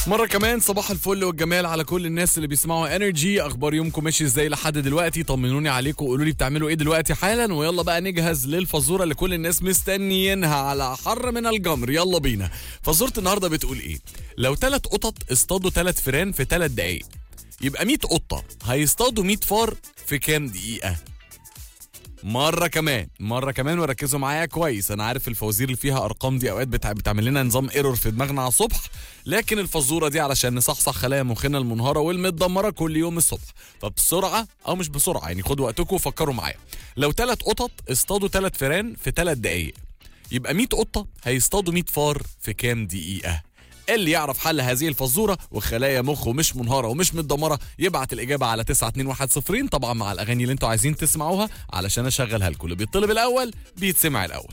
مرة كمان صباح الفل والجمال على كل الناس اللي بيسمعوا انرجي اخبار يومكم ماشي ازاي لحد دلوقتي طمنوني عليكم وقولوا لي بتعملوا ايه دلوقتي حالا ويلا بقى نجهز للفزورة اللي كل الناس مستنيينها على حر من الجمر يلا بينا فزورة النهاردة بتقول ايه لو ثلاث قطط اصطادوا ثلاث فيران في ثلاث دقايق يبقى 100 قطة هيصطادوا 100 فار في كام دقيقة مرة كمان مرة كمان وركزوا معايا كويس أنا عارف الفوازير اللي فيها أرقام دي أوقات بتع... بتعمل لنا نظام ايرور في دماغنا على الصبح لكن الفزورة دي علشان نصحصح خلايا مخنا المنهارة والمتدمرة كل يوم الصبح فبسرعة أو مش بسرعة يعني خدوا وقتكم وفكروا معايا لو ثلاث قطط اصطادوا ثلاث فيران في ثلاث دقايق يبقى 100 قطة هيصطادوا 100 فار في كام دقيقة اللي يعرف حل هذه الفزوره وخلايا مخه مش منهاره ومش متدمره يبعت الاجابه على 92110 طبعا مع الاغاني اللي انتوا عايزين تسمعوها علشان اشغلها لكم اللي بيطلب الاول بيتسمع الاول